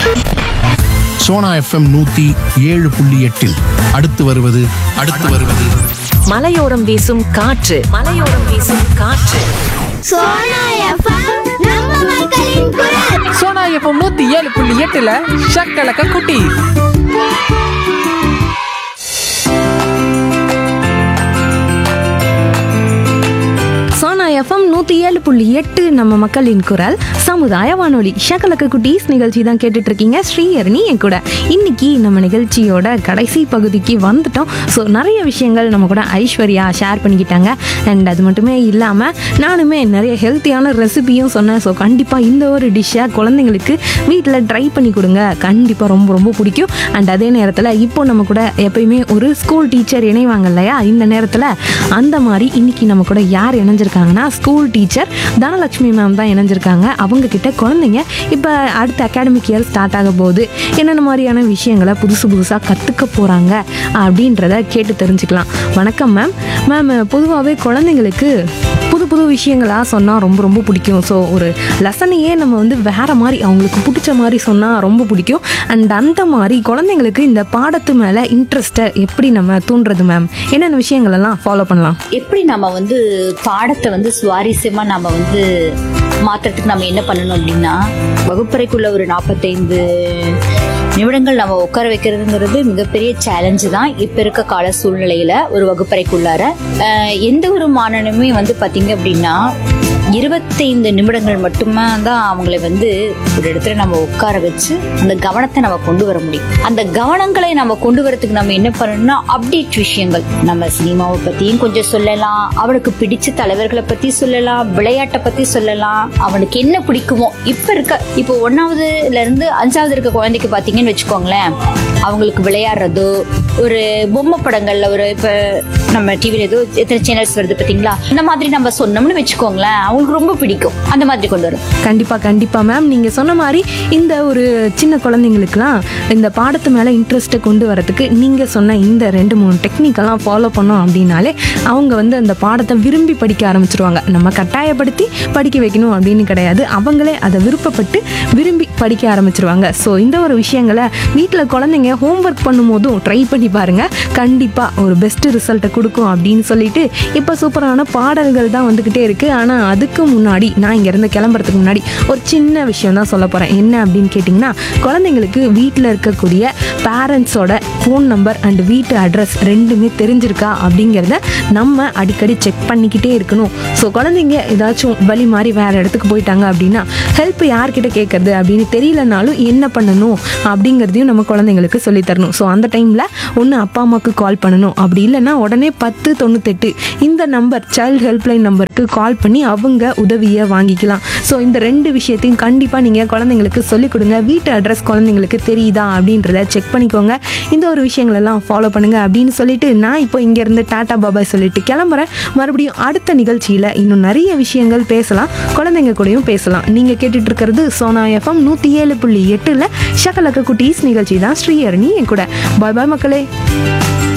Sona FM நூத்தி ஏழு புள்ளி எட்டில் அடுத்து வருவது அடுத்து வருவது மலையோரம் வீசும் காற்று மலையோரம் வீசும் காற்று சோனா எஃப்எம் நம்ம மக்களின் குரல் சோனா எஃப்எம் நூத்தி ஏழு புள்ளி எட்டுல ஷக்கலக்க குட்டி சோனா எஃப்எம் நூற்றி ஏழு புள்ளி எட்டு நம்ம மக்களின் குரல் சமுதாய வானொலி ஷக்கலக்க குட்டீஸ் நிகழ்ச்சி தான் கேட்டுட்டு இருக்கீங்க ஸ்ரீஹரணி என் கூட இன்னைக்கு நம்ம நிகழ்ச்சியோட கடைசி பகுதிக்கு வந்துட்டோம் ஸோ நிறைய விஷயங்கள் நம்ம கூட ஐஸ்வர்யா ஷேர் பண்ணிக்கிட்டாங்க அண்ட் அது மட்டுமே இல்லாமல் நானுமே நிறைய ஹெல்த்தியான ரெசிபியும் சொன்னேன் ஸோ கண்டிப்பாக இந்த ஒரு டிஷ்ஷை குழந்தைங்களுக்கு வீட்டில் ட்ரை பண்ணி கொடுங்க கண்டிப்பாக ரொம்ப ரொம்ப பிடிக்கும் அண்ட் அதே நேரத்தில் இப்போ நம்ம கூட எப்பயுமே ஒரு ஸ்கூல் டீச்சர் இணைவாங்க இல்லையா இந்த நேரத்தில் அந்த மாதிரி இன்னைக்கு நம்ம கூட யார் இணைஞ்சிருக்காங்கன்னா ஸ்கூல் டீச்சர் தனலட்சுமி மேம் தான் இணைஞ்சிருக்காங்க அவங்க கிட்ட குழந்தைங்க இப்போ அடுத்த அகாடமிக் இயர் ஸ்டார்ட் ஆக போகுது என்னென்ன மாதிரியான விஷயங்களை புதுசு புதுசாக கற்றுக்க போகிறாங்க அப்படின்றத கேட்டு தெரிஞ்சுக்கலாம் வணக்கம் மேம் மேம் பொதுவாகவே குழந்தைங்களுக்கு புது புது விஷயங்களாக சொன்னால் ரொம்ப ரொம்ப பிடிக்கும் ஸோ ஒரு லெசனையே நம்ம வந்து வேறு மாதிரி அவங்களுக்கு பிடிச்ச மாதிரி சொன்னால் ரொம்ப பிடிக்கும் அண்ட் அந்த மாதிரி குழந்தைங்களுக்கு இந்த பாடத்து மேலே இன்ட்ரெஸ்ட்டை எப்படி நம்ம தூண்டுறது மேம் என்னென்ன விஷயங்கள் எல்லாம் ஃபாலோ பண்ணலாம் எப்படி நம்ம வந்து பாடத்தை வந்து சுவாரஸ்யமா நம்ம வந்து மாத்துறதுக்கு நம்ம என்ன பண்ணணும் அப்படின்னா வகுப்பறைக்குள்ள ஒரு நாற்பத்தைந்து நிமிடங்கள் நம்ம உட்கார வைக்கிறதுங்கிறது மிகப்பெரிய சேலஞ்சு தான் இப்ப இருக்க கால சூழ்நிலையில ஒரு வகுப்பறைக்குள்ளார அஹ், எந்த ஒரு மாணவனுமே வந்து பாத்தீங்க அப்படின்னா இருபத்தைந்து நிமிடங்கள் மட்டுமே தான் அவங்களை வந்து ஒரு இடத்துல நம்ம உட்கார வச்சு அந்த கவனத்தை நம்ம கொண்டு வர முடியும் அந்த கவனங்களை நம்ம கொண்டு வரதுக்கு நம்ம என்ன பண்ணணும்னா அப்டேட் விஷயங்கள் நம்ம சினிமாவை பத்தியும் கொஞ்சம் சொல்லலாம் அவனுக்கு பிடிச்ச தலைவர்களை பத்தி சொல்லலாம் விளையாட்டை பத்தி சொல்லலாம் அவனுக்கு என்ன பிடிக்குமோ இப்ப இருக்க இப்போ ஒன்னாவதுல இருந்து அஞ்சாவது இருக்க குழந்தைக்கு பாத்தீங்கன்னு வச்சுக்கோங்களேன் அவங்களுக்கு விளையாடுறதோ ஒரு பொம்மை படங்கள்ல ஒரு இப்ப நம்ம டிவில ஏதோ எத்தனை சேனல்ஸ் வருது பாத்தீங்களா இந்த மாதிரி நம்ம சொன்னோம்னு வச்சுக்கோங்களேன் அவங்களுக்கு ரொம்ப பிடிக்கும் அந்த மாதிரி கொண்டு வரும் கண்டிப்பாக கண்டிப்பாக மேம் நீங்கள் சொன்ன மாதிரி இந்த ஒரு சின்ன குழந்தைங்களுக்குலாம் இந்த பாடத்து மேலே இன்ட்ரெஸ்ட்டை கொண்டு வரதுக்கு நீங்கள் சொன்ன இந்த ரெண்டு மூணு டெக்னிக்கெல்லாம் ஃபாலோ பண்ணோம் அப்படின்னாலே அவங்க வந்து அந்த பாடத்தை விரும்பி படிக்க ஆரம்பிச்சிருவாங்க நம்ம கட்டாயப்படுத்தி படிக்க வைக்கணும் அப்படின்னு கிடையாது அவங்களே அதை விருப்பப்பட்டு விரும்பி படிக்க ஆரம்பிச்சிருவாங்க ஸோ இந்த ஒரு விஷயங்களை வீட்டில் குழந்தைங்க ஹோம்ஒர்க் பண்ணும்போதும் ட்ரை பண்ணி பாருங்கள் கண்டிப்பாக ஒரு பெஸ்ட் ரிசல்ட்டை கொடுக்கும் அப்படின்னு சொல்லிட்டு இப்போ சூப்பரான பாடல்கள் தான் வந்துக்கிட்டே இருக்குது ஆனால் அதுக்கு முன்னாடி நான் இங்கேருந்து கிளம்புறதுக்கு முன்னாடி ஒரு சின்ன விஷயம் தான் சொல்ல போகிறேன் என்ன அப்படின்னு கேட்டிங்கன்னா குழந்தைங்களுக்கு வீட்டில் இருக்கக்கூடிய பேரண்ட்ஸோட ஃபோன் நம்பர் அண்ட் வீட்டு அட்ரஸ் ரெண்டுமே தெரிஞ்சிருக்கா அப்படிங்கிறத நம்ம அடிக்கடி செக் பண்ணிக்கிட்டே இருக்கணும் ஸோ குழந்தைங்க ஏதாச்சும் வழி மாதிரி வேறு இடத்துக்கு போயிட்டாங்க அப்படின்னா ஹெல்ப் யார்கிட்ட கேட்கறது அப்படின்னு தெரியலனாலும் என்ன பண்ணணும் அப்படிங்கிறதையும் நம்ம குழந்தைங்களுக்கு சொல்லித் தரணும் ஸோ அந்த டைமில் ஒன்று அப்பா அம்மாவுக்கு கால் பண்ணணும் அப்படி இல்லைன்னா உடனே பத்து தொண்ணூத்தெட்டு இந்த நம்பர் சைல்டு ஹெல்ப்லைன் நம்பருக்கு கால் பண்ணி அவங்க உதவியை வாங்கிக்கலாம் ஸோ இந்த ரெண்டு விஷயத்தையும் கண்டிப்பாக நீங்கள் குழந்தைங்களுக்கு சொல்லிக் கொடுங்க வீட்டு அட்ரஸ் குழந்தைங்களுக்கு தெரியுதா அப்படின்றத செக் பண்ணிக்கோங்க இந்த ஒரு விஷயங்களெல்லாம் ஃபாலோ பண்ணுங்க அப்படின்னு சொல்லிட்டு நான் இப்போ இங்கேருந்து டாடா பாபாய் சொல்லிட்டு கிளம்புறேன் மறுபடியும் அடுத்த நிகழ்ச்சியில் இன்னும் நிறைய விஷயங்கள் பேசலாம் குழந்தைங்க கூடயும் பேசலாம் நீங்கள் கேட்டுட்டு இருக்கிறது சோனா எஃப்எம் நூற்றி ஏழு புள்ளி எட்டில் ஷகலக்க குட்டீஸ் நிகழ்ச்சி தான் ஸ்ரீஹரணி என் கூட பாய் பாய் மக்களே